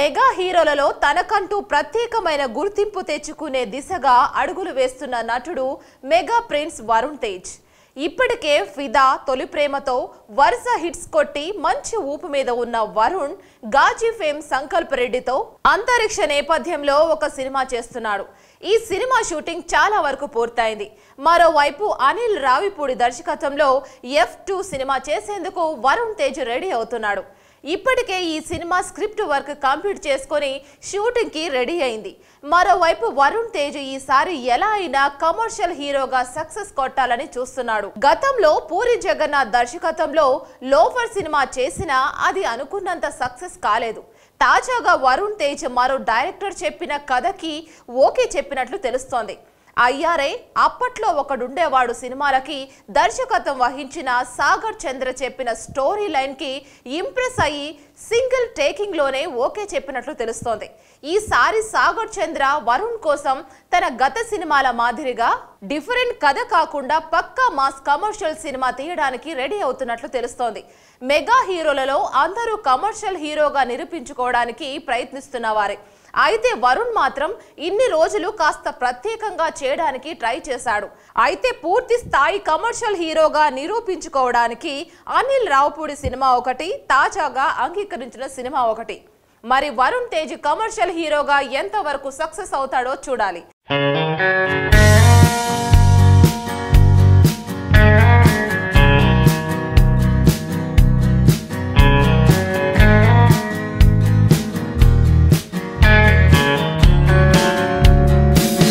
mega హీరోలలో తనకంటూ ప్రత్యేకమైన గుర్తింపు తెచ్చుకునే దిశగా అడుగులు వేస్తున్న నటుడు మెగా ప్రిన్స్ వరుణ్ తేజ్ ఇప్పటికే ఫిదా తొలి ప్రేమతో వరుస హిట్స్ కొట్టి మంచి ఊపు మీద ఉన్న వరుణ్ గాజీ ఫేమ్ సంకల్ప్ రెడ్డితో అంతరిక్ష నేపథ్యంలో ఒక సినిమా చేస్తున్నాడు ఈ సినిమా షూటింగ్ చాలా వరకు పూర్తయింది మరోవైపు అనిల్ రావిపూడి దర్శకత్వంలో ఎఫ్ టూ సినిమా చేసేందుకు వరుణ్ తేజ్ రెడీ అవుతున్నాడు ఇప్పటికే ఈ సినిమా స్క్రిప్ట్ వర్క్ కంప్లీట్ చేసుకొని షూటింగ్ కి రెడీ అయింది మరోవైపు వరుణ్ తేజ్ ఈసారి ఎలా అయినా కమర్షియల్ హీరోగా సక్సెస్ కొట్టాలని చూస్తున్నాడు గతంలో పూరి జగన్నాథ్ దర్శకత్వంలో లోఫర్ సినిమా చేసినా అది అనుకున్నంత సక్సెస్ కాలేదు తాజాగా వరుణ్ తేజ్ మరో డైరెక్టర్ చెప్పిన కథకి ఓకే చెప్పినట్లు తెలుస్తోంది అయ్యారే అప్పట్లో ఒకడుండేవాడు సినిమాలకి దర్శకత్వం వహించిన సాగర్ చంద్ర చెప్పిన స్టోరీ లైన్ కి ఇంప్రెస్ అయ్యి సింగిల్ టేకింగ్ లోనే ఓకే చెప్పినట్లు తెలుస్తోంది ఈసారి సాగర్ చంద్ర వరుణ్ కోసం తన గత సినిమాల మాదిరిగా డిఫరెంట్ కథ కాకుండా పక్కా మాస్ కమర్షియల్ సినిమా తీయడానికి రెడీ అవుతున్నట్లు తెలుస్తోంది మెగా హీరోలలో అందరూ కమర్షియల్ హీరోగా నిరూపించుకోవడానికి ప్రయత్నిస్తున్న వారే అయితే వరుణ్ మాత్రం ఇన్ని రోజులు కాస్త ప్రత్యేకంగా చేయడానికి ట్రై చేశాడు అయితే పూర్తి స్థాయి కమర్షియల్ హీరోగా నిరూపించుకోవడానికి అనిల్ రావుపూడి సినిమా ఒకటి తాజాగా అంగీకరించిన సినిమా ఒకటి మరి వరుణ్ తేజ్ కమర్షియల్ హీరోగా ఎంతవరకు సక్సెస్ అవుతాడో చూడాలి